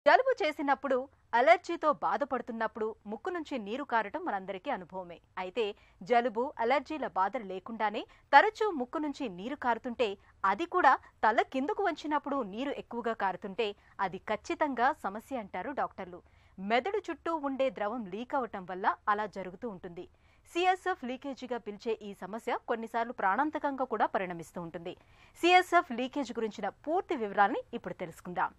జలుబు చేసినప్పుడు అలర్జీతో బాధపడుతున్నప్పుడు ముక్కు నుంచి నీరు కారటం మనందరికీ అనుభవమే అయితే జలుబు అలర్జీల బాధ లేకుండానే తరచూ ముక్కు నుంచి నీరు కారుతుంటే అది కూడా తల కిందకు వంచినప్పుడు నీరు ఎక్కువగా కారుతుంటే అది ఖచ్చితంగా సమస్య అంటారు డాక్టర్లు మెదడు చుట్టూ ఉండే ద్రవం లీక్ అవటం వల్ల అలా జరుగుతూ ఉంటుంది సిఎస్ఎఫ్ లీకేజీగా పిలిచే ఈ సమస్య కొన్నిసార్లు ప్రాణాంతకంగా కూడా పరిణమిస్తూ ఉంటుంది సిఎస్ఎఫ్ లీకేజ్ గురించిన పూర్తి వివరాల్ని ఇప్పుడు తెలుసుకుందాం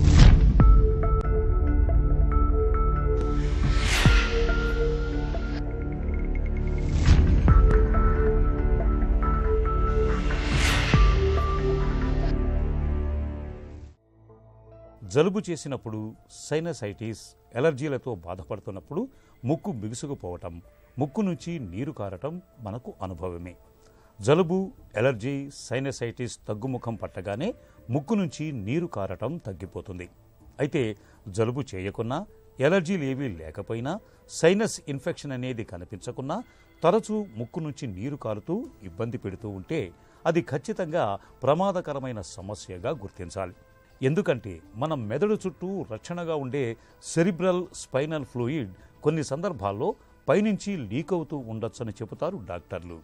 జలుబు చేసినప్పుడు సైనసైటిస్ ఎలర్జీలతో బాధపడుతున్నప్పుడు ముక్కు బిగుసుకుపోవటం ముక్కు నుంచి నీరు కారటం మనకు అనుభవమే జలుబు ఎలర్జీ సైనసైటిస్ తగ్గుముఖం పట్టగానే ముక్కు నుంచి నీరు కారటం తగ్గిపోతుంది అయితే జలుబు చేయకున్నా ఎలర్జీలు ఏవీ లేకపోయినా సైనస్ ఇన్ఫెక్షన్ అనేది కనిపించకున్నా తరచూ ముక్కు నుంచి నీరు కారుతూ ఇబ్బంది పెడుతూ ఉంటే అది ఖచ్చితంగా ప్రమాదకరమైన సమస్యగా గుర్తించాలి ఎందుకంటే మన మెదడు చుట్టూ రక్షణగా ఉండే సెరిబ్రల్ స్పైనల్ ఫ్లూయిడ్ కొన్ని సందర్భాల్లో పైనుంచి లీక్ అవుతూ ఉండొచ్చని చెబుతారు డాక్టర్లు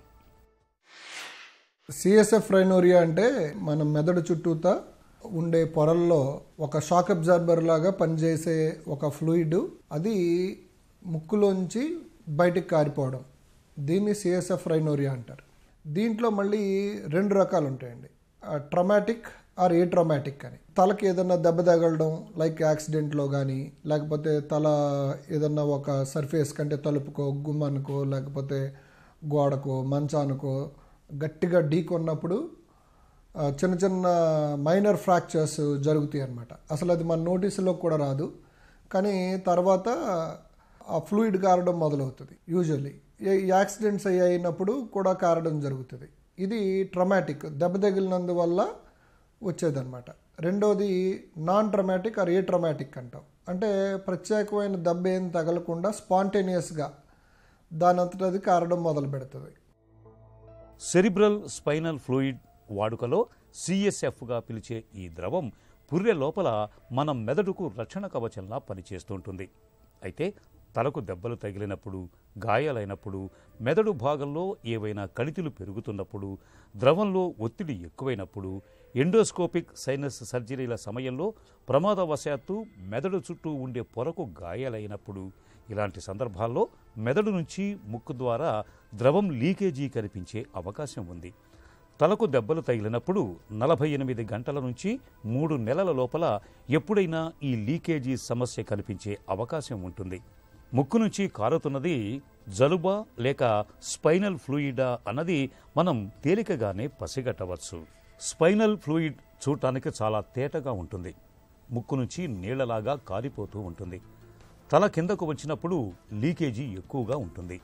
సిఎస్ఎఫ్ రైనోరియా అంటే మన మెదడు చుట్టూతా ఉండే పొరల్లో ఒక షాక్ అబ్జార్బర్ లాగా పనిచేసే ఒక ఫ్లూయిడ్ అది ముక్కులోంచి బయటికి కారిపోవడం దీన్ని సిఎస్ఎఫ్ రైనోరియా అంటారు దీంట్లో మళ్ళీ రెండు రకాలు ఉంటాయండి ట్రమాటిక్ ఆర్ ఏ ట్రమాటిక్ అని తలకి ఏదన్నా దెబ్బ తగలడం లైక్ యాక్సిడెంట్లో కానీ లేకపోతే తల ఏదన్నా ఒక సర్ఫేస్ కంటే తలుపుకో గుమ్మానికో లేకపోతే గోడకో మంచానికో గట్టిగా ఢీకొన్నప్పుడు ఆ, చిన్న చిన్న మైనర్ ఫ్రాక్చర్స్ జరుగుతాయి అన్నమాట అసలు అది మన నోటీసులో కూడా రాదు కానీ తర్వాత ఆ ఫ్లూయిడ్ కారడం మొదలవుతుంది యూజువల్లీ యాక్సిడెంట్స్ అయ్యి అయినప్పుడు కూడా కారడం జరుగుతుంది ఇది ట్రమాటిక్ దెబ్బ తగిలినందువల్ల వచ్చేదన్నమాట రెండోది non traumatic or atraumatic అంటాం అంటే ప్రత్యేకమైన దెబ్బ ఏం తగలకుండా స్పాంటేనియస్గా దానంతట అది కారడం మొదలు పెడుతుంది సెరిబ్రల్ స్పైనల్ ఫ్లూయిడ్ వాడుకలో సిఎస్ఎఫ్గా పిలిచే ఈ ద్రవం పుర్రె లోపల మన మెదడుకు రక్షణ కవచంలా పనిచేస్తుంటుంది అయితే తలకు దెబ్బలు తగిలినప్పుడు గాయాలైనప్పుడు మెదడు భాగంలో ఏవైనా కణితులు పెరుగుతున్నప్పుడు ద్రవంలో ఒత్తిడి ఎక్కువైనప్పుడు ఎండోస్కోపిక్ సైనస్ సర్జరీల సమయంలో ప్రమాదవశాత్తు మెదడు చుట్టూ ఉండే పొరకు గాయాలైనప్పుడు ఇలాంటి సందర్భాల్లో మెదడు నుంచి ముక్కు ద్వారా ద్రవం లీకేజీ కనిపించే అవకాశం ఉంది తలకు దెబ్బలు తగిలినప్పుడు నలభై ఎనిమిది గంటల నుంచి మూడు నెలల లోపల ఎప్పుడైనా ఈ లీకేజీ సమస్య కనిపించే అవకాశం ఉంటుంది ముక్కు నుంచి కారుతున్నది జలుబా లేక స్పైనల్ ఫ్లూయిడా అన్నది మనం తేలికగానే పసిగట్టవచ్చు స్పైనల్ ఫ్లూయిడ్ చూడటానికి చాలా తేటగా ఉంటుంది ముక్కు నుంచి నీళ్లలాగా కారిపోతూ ఉంటుంది తల కిందకు వచ్చినప్పుడు లీకేజీ ఎక్కువగా ఉంటుంది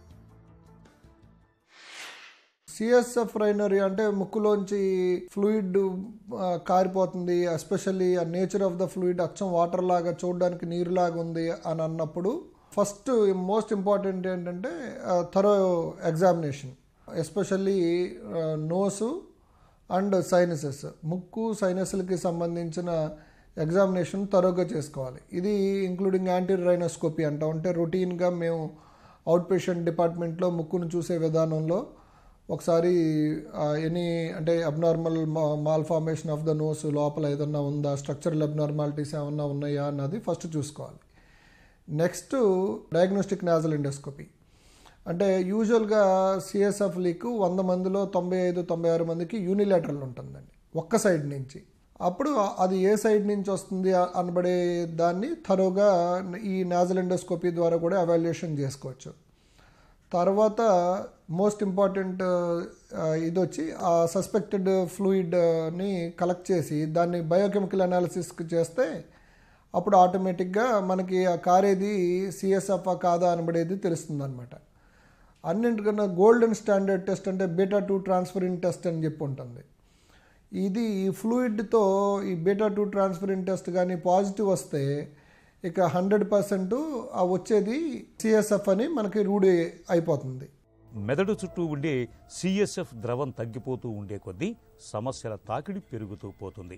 సిఎస్ఎఫ్ రైనరీ అంటే ముక్కులోంచి ఫ్లూయిడ్ ఆ, కారిపోతుంది especially uh nature of the fluid అచ్చం వాటర్ లాగా చూడడానికి నీరులాగా ఉంది అని అన్నప్పుడు ఫస్ట్ మోస్ట్ ఇంపార్టెంట్ ఏంటంటే thorough examination especially nose and sinuses ముక్కు సైనస్లకి సంబంధించిన ఎగ్జామినేషన్ తరోగా చేసుకోవాలి ఇది ఇంక్లూడింగ్ యాంటీ రైనోస్కోపీ అంటాం అంటే రొటీన్గా మేము అవుట్ పేషెంట్ డిపార్ట్మెంట్లో ముక్కును చూసే విధానంలో ఒకసారి ఎనీ అంటే abnormal malformation of the nose లోపల ఏదన్నా ఉందా స్ట్రక్చరల్ అబ్నార్మాలిటీస్ ఏమన్నా ఉన్నాయా అన్నది ఫస్ట్ చూసుకోవాలి నెక్స్ట్ డయాగ్నోస్టిక్ నాజల్ ఎండోస్కోపీ అంటే యూజువల్గా సిఎస్ఎఫ్ లీక్ వంద మందిలో తొంభై ఐదు తొంభై ఆరు మందికి యూనిలేటరల్ ఉంటుందండి ఒక్క సైడ్ నుంచి అప్పుడు అది ఏ సైడ్ నుంచి వస్తుంది అనబడే దాన్ని థరోగా ఈ నాజల్ ఎండోస్కోపీ ద్వారా కూడా అవాల్యుయేషన్ చేసుకోవచ్చు తర్వాత మోస్ట్ ఇంపార్టెంట్ ఇది వచ్చి ఆ సస్పెక్టెడ్ ఫ్లూయిడ్ని కలెక్ట్ చేసి దాన్ని బయోకెమికల్ అనాలిసిస్కి చేస్తే అప్పుడు ఆటోమేటిక్గా మనకి ఆ కారేది సిఎస్ఎఫ్ కాదా అనబడేది తెలుస్తుంది అనమాట అన్నింటికన్నా గోల్డెన్ స్టాండర్డ్ టెస్ట్ అంటే బీటా టూ ట్రాన్స్ఫరిన్ టెస్ట్ అని చెప్పి ఉంటుంది ఇది ఈ ఫ్లూయిడ్తో ఈ బీటా టూ ట్రాన్స్ఫరిన్ టెస్ట్ కానీ పాజిటివ్ వస్తే ఇక హండ్రెడ్ పర్సెంట్ ఆ వచ్చేది సిఎస్ఎఫ్ అని మనకి రూఢి అయిపోతుంది మెదడు చుట్టూ ఉండే సిఎస్ఎఫ్ ద్రవం తగ్గిపోతూ ఉండే కొద్దీ సమస్యల తాకిడి పెరుగుతూ పోతుంది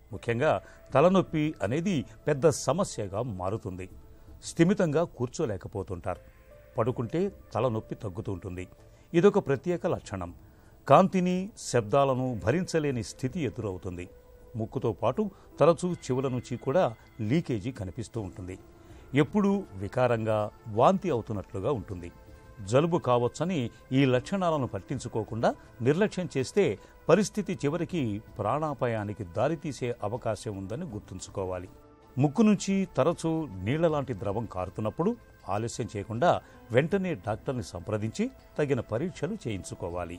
ముఖ్యంగా తలనొప్పి అనేది పెద్ద సమస్యగా మారుతుంది స్థిమితంగా కూర్చోలేకపోతుంటారు పడుకుంటే తలనొప్పి తగ్గుతుంటుంది ఇదొక ప్రత్యేక లక్షణం కాంతిని శబ్దాలను భరించలేని స్థితి ఎదురవుతుంది ముక్కుతో పాటు తరచూ చెవుల నుంచి కూడా లీకేజీ కనిపిస్తూ ఉంటుంది ఎప్పుడూ వికారంగా వాంతి అవుతున్నట్లుగా ఉంటుంది జలుబు కావచ్చని ఈ లక్షణాలను పట్టించుకోకుండా నిర్లక్ష్యం చేస్తే పరిస్థితి చివరికి ప్రాణాపాయానికి దారితీసే అవకాశం ఉందని గుర్తుంచుకోవాలి ముక్కు నుంచి తరచూ నీళ్ల లాంటి ద్రవం కారుతున్నప్పుడు ఆలస్యం చేయకుండా వెంటనే డాక్టర్ని సంప్రదించి తగిన పరీక్షలు చేయించుకోవాలి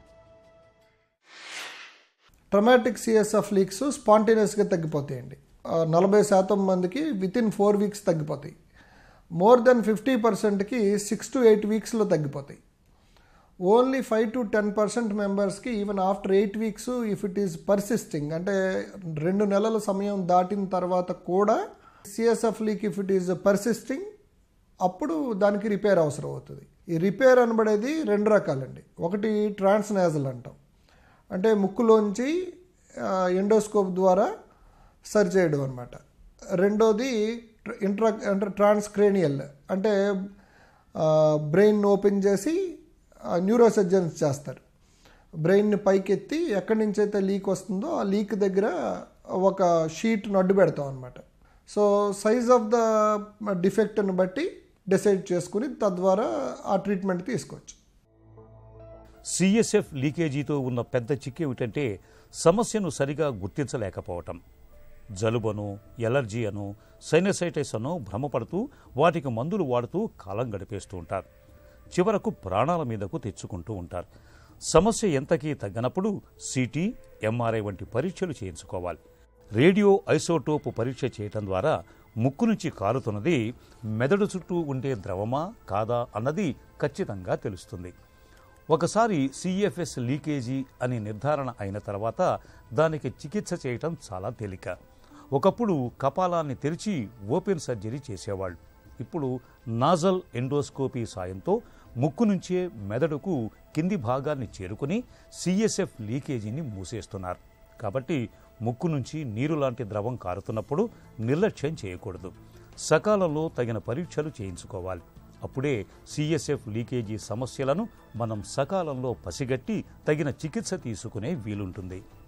ట్రమాటిక్ సిఎస్ఎఫ్ లీక్స్ స్పాంటేనియస్గా తగ్గిపోతాయండి ఆ, నలభై శాతం మందికి విత్ ఇన్ ఫోర్ వీక్స్ తగ్గిపోతాయి మోర్ దెన్ ఫిఫ్టీ పర్సెంట్కి సిక్స్ టు ఎయిట్ వీక్స్లో తగ్గిపోతాయి only five to ten percent మెంబర్స్కి even after eight weeks if it is persisting అంటే రెండు నెలల సమయం దాటిన తర్వాత కూడా CSF leak if it is persisting అప్పుడు దానికి రిపేర్ అవసరం అవుతుంది ఈ రిపేర్ అనబడేది రెండు రకాలండి ఒకటి ట్రాన్స్నాజల్ అంటాం అంటే ముక్కులోంచి ఎండోస్కోప్ ద్వారా సరి చేయడం అనమాట రెండోది ఇంట్రా అంటే ట్రాన్స్క్రేనియల్ అంటే బ్రెయిన్ ఓపెన్ చేసి న్యూరోసర్జన్స్ చేస్తారు బ్రెయిన్ని పైకెత్తి ఎక్కడి నుంచి అయితే లీక్ వస్తుందో ఆ లీక్ దగ్గర ఒక షీట్ అడ్డు పెడతాం అనమాట సో సైజ్ ఆఫ్ ద డిఫెక్ట్ని బట్టి డిసైడ్ చేసుకుని తద్వారా ఆ ట్రీట్మెంట్ తీసుకోవచ్చు సిఎస్ఎఫ్ లీకేజీతో ఉన్న పెద్ద చిక్కేమిటంటే సమస్యను సరిగా గుర్తించలేకపోవటం జలుబను ఎలర్జీ అను సైనసైటిస్ అను భ్రమపడుతూ వాటికి మందులు వాడుతూ కాలం గడిపేస్తూ ఉంటారు చివరకు ప్రాణాల మీదకు తెచ్చుకుంటూ ఉంటారు సమస్య ఎంతకీ తగ్గనప్పుడు సిటీ ఎంఆర్ఐ వంటి పరీక్షలు చేయించుకోవాలి రేడియో ఐసోటోప్ పరీక్ష చేయటం ద్వారా ముక్కు నుంచి కారుతున్నది మెదడు చుట్టూ ఉండే ద్రవమా కాదా అన్నది ఖచ్చితంగా తెలుస్తుంది ఒకసారి సిఎఫ్ఎస్ లీకేజీ అని నిర్ధారణ అయిన తర్వాత దానికి చికిత్స చేయటం చాలా తేలిక ఒకప్పుడు కపాలాన్ని తెరిచి ఓపెన్ సర్జరీ చేసేవాళ్ళు ఇప్పుడు నాజల్ ఎండోస్కోపీ సాయంతో ముక్కు నుంచే మెదడుకు కింది భాగాన్ని చేరుకుని సిఎస్ఎఫ్ లీకేజీని మూసేస్తున్నారు కాబట్టి ముక్కు నుంచి నీరు లాంటి ద్రవం కారుతున్నప్పుడు నిర్లక్ష్యం చేయకూడదు సకాలంలో తగిన పరీక్షలు చేయించుకోవాలి అప్పుడే సిఎస్ఎఫ్ లీకేజీ సమస్యలను మనం సకాలంలో పసిగట్టి తగిన చికిత్స తీసుకునే వీలుంటుంది